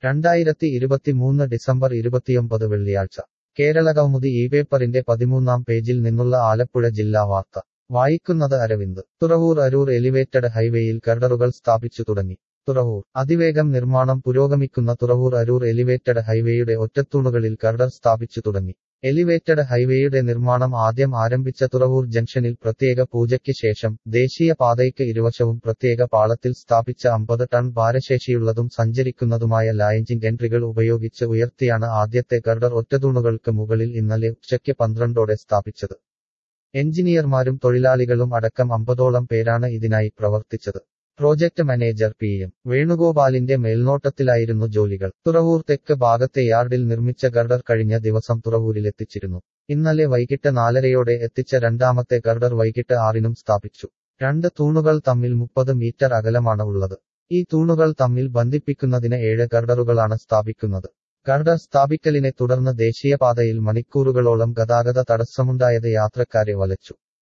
രണ്ടായിരത്തി ഇരുപത്തിമൂന്ന് ഡിസംബർ ഇരുപത്തിയൊമ്പത് വെള്ളിയാഴ്ച കേരള കൗമുദി ഈ പേപ്പറിന്റെ പതിമൂന്നാം പേജിൽ നിന്നുള്ള ആലപ്പുഴ ജില്ലാ വാർത്ത വായിക്കുന്നത് അരവിന്ദ് തുറവൂർ അരൂർ എലിവേറ്റഡ് ഹൈവേയിൽ കർഡറുകൾ സ്ഥാപിച്ചു തുടങ്ങി തുറവൂർ അതിവേഗം നിർമ്മാണം പുരോഗമിക്കുന്ന തുറവൂർ അരൂർ എലിവേറ്റഡ് ഹൈവേയുടെ ഒറ്റത്തൂണുകളിൽ കർഡർ സ്ഥാപിച്ചു തുടങ്ങി എലിവേറ്റഡ് ഹൈവേയുടെ നിർമ്മാണം ആദ്യം ആരംഭിച്ച തുറവൂർ ജംഗ്ഷനിൽ പ്രത്യേക പൂജയ്ക്ക് ശേഷം ദേശീയ പാതയ്ക്ക് ഇരുവശവും പ്രത്യേക പാളത്തിൽ സ്ഥാപിച്ച അമ്പത് ടൺ ഭാരശേഷിയുള്ളതും സഞ്ചരിക്കുന്നതുമായ ലായഞ്ചിങ് എൻട്രികൾ ഉപയോഗിച്ച് ഉയർത്തിയാണ് ആദ്യത്തെ കർഡർ ഒറ്റത്തൂണുകൾക്ക് മുകളിൽ ഇന്നലെ ഉച്ചയ്ക്ക് പന്ത്രണ്ടോടെ സ്ഥാപിച്ചത് എഞ്ചിനീയർമാരും തൊഴിലാളികളും അടക്കം അമ്പതോളം പേരാണ് ഇതിനായി പ്രവർത്തിച്ചത് പ്രോജക്ട് മാനേജർ പി എം വേണുഗോപാലിന്റെ മേൽനോട്ടത്തിലായിരുന്നു ജോലികൾ തുറവൂർ തെക്ക് ഭാഗത്തെ യാർഡിൽ നിർമ്മിച്ച ഗർഡർ കഴിഞ്ഞ ദിവസം തുറവൂരിലെത്തിച്ചിരുന്നു ഇന്നലെ വൈകിട്ട് നാലരയോടെ എത്തിച്ച രണ്ടാമത്തെ ഗർഡർ വൈകിട്ട് ആറിനും സ്ഥാപിച്ചു രണ്ട് തൂണുകൾ തമ്മിൽ മുപ്പത് മീറ്റർ അകലമാണ് ഉള്ളത് ഈ തൂണുകൾ തമ്മിൽ ബന്ധിപ്പിക്കുന്നതിന് ഏഴ് ഗർഡറുകളാണ് സ്ഥാപിക്കുന്നത് ഗർഡർ സ്ഥാപിക്കലിനെ തുടർന്ന് ദേശീയപാതയിൽ മണിക്കൂറുകളോളം ഗതാഗത തടസ്സമുണ്ടായത് യാത്രക്കാരെ വലച്ചു